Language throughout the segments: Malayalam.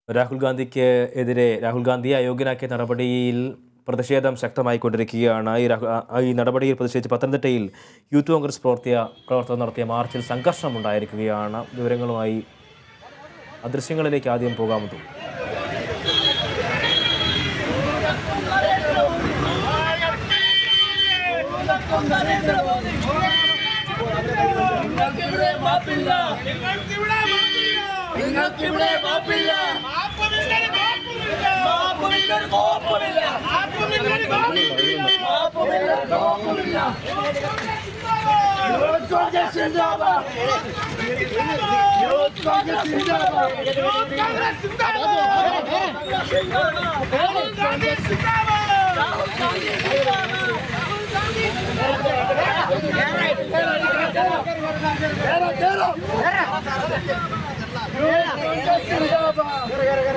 രാഹുൽ ഗാന്ധിക്ക് എതിരെ രാഹുൽ ഗാന്ധിയെ അയോഗ്യനാക്കിയ നടപടിയിൽ പ്രതിഷേധം ശക്തമായിക്കൊണ്ടിരിക്കുകയാണ് ഈ രാഹു- ആ- ഈ നടപടിയിൽ പ്രതിഷേധിച്ച് പത്തനംതിട്ടയിൽ യൂത്ത് കോൺഗ്രസ് പ്രവർത്തിയ പ്രവർത്തകർ നടത്തിയ മാർച്ചിൽ സംഘർഷമുണ്ടായിരിക്കുകയാണ് വിവരങ്ങളുമായി ആ ദൃശ്യങ്ങളിലേക്ക് ആദ്യം പോകാമെന്ന് തോന്നുന്നു നിങ്ങൾക്കിവിടെ മാപ്പില്ല നിങ്ങൾക്കിവിടെ മാപ്പില്ല മാപ്പുമില്ലൊരു കോപ്പമില്ല മാപ്പുമില്ല കോപ്പമില്ല യൂത്ത് കോൺഗ്രസ് സിന്ദാബാദ് യൂത്ത് കോൺഗ്രസ് സിന്ദാബാദ് കേരളം കേരളം യൂത്ത് കോൺഗ്രസ് സിന്ദാബാദ്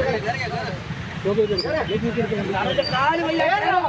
കാല് വയ്യ കേരളം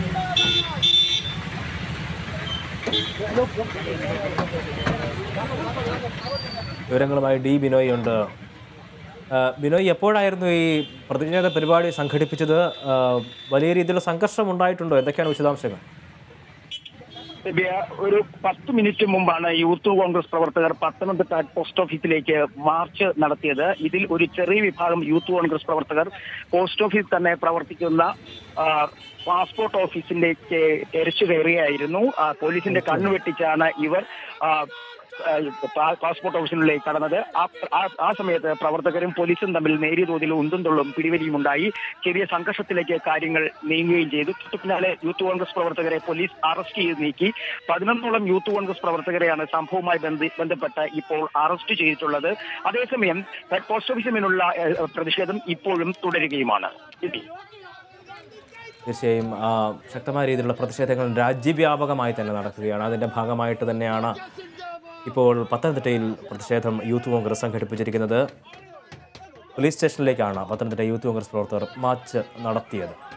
വിവരങ്ങളുമായി ഡി ബിനോയ് ഉണ്ട് ആ, ബിനോയ് എപ്പോഴായിരുന്നു ഈ പ്രതിഷേധ പരിപാടി സംഘടിപ്പിച്ചത് ആ, വലിയ രീതിയിലുള്ള സംഘർഷം ഉണ്ടായിട്ടുണ്ടോ എന്തൊക്കെയാണ് വിശദാംശങ്ങൾ ദിവ്യ, ഒരു പത്ത് മിനിറ്റ് മുമ്പാണ് യൂത്ത് കോൺഗ്രസ് പ്രവർത്തകർ പത്തനംതിട്ട പോസ്റ്റ് ഓഫീസിലേക്ക് മാർച്ച് നടത്തിയത് ഇതിൽ ഒരു ചെറിയ വിഭാഗം യൂത്ത് കോൺഗ്രസ് പ്രവർത്തകർ പോസ്റ്റ് ഓഫീസിൽ തന്നെ പ്രവർത്തിക്കുന്ന ആ, പാസ്പോർട്ട് ഓഫീസിലേക്ക് എരച്ചു കയറുകയായിരുന്നു ആ, പോലീസിന്റെ കണ്ണുവെട്ടിച്ചാണ് ഇവർ ആ, ആ, പാ- പാസ്പോർട്ട് ഓഫീസിനുള്ളിലേക്ക് കടന്നത് ആ ആ- ആ സമയത്ത് പ്രവർത്തകരും പോലീസും തമ്മിൽ നേരിയ തോതിൽ ഉന്തും തൊള്ളും പിടിവലിയും ഉണ്ടായി ചെറിയ സംഘർഷത്തിലേക്ക് കാര്യങ്ങൾ നീങ്ങുകയും ചെയ്തു തൊട്ടു പിന്നാലെ യൂത്ത് കോൺഗ്രസ് പ്രവർത്തകരെ പോലീസ് അറസ്റ്റ് ചെയ്ത് നീക്കി പതിനൊന്നോളം യൂത്ത് കോൺഗ്രസ് പ്രവർത്തകരെയാണ് സംഭവവുമായി ബന്ധ- ബന്ധപ്പെട്ട് ഇപ്പോൾ അറസ്റ്റ് ചെയ്തിട്ടുള്ളത് അതേസമയം ഹെഡ് പോസ്റ്റ് ഓഫീസിന് മേലുള്ള ഏഹ്, പ്രതിഷേധം ഇപ്പോഴും തുടരുകയുമാണ് ഇതി. തീർച്ചയായും ആ, ശക്തമായ രീതിയിലുള്ള പ്രതിഷേധങ്ങൾ രാജ്യവ്യാപകമായി തന്നെ നടക്കുകയാണ് അതിൻ്റെ ഭാഗമായിട്ട് തന്നെയാണ് ഇപ്പോൾ പത്തനംതിട്ടയിൽ പ്രതിഷേധം യൂത്ത് കോൺഗ്രസ് സംഘടിപ്പിച്ചിരിക്കുന്നത് പോലീസ് സ്റ്റേഷനിലേക്കാണ് പത്തനംതിട്ട യൂത്ത് കോൺഗ്രസ് പ്രവർത്തകർ മാർച്ച് നടത്തിയത്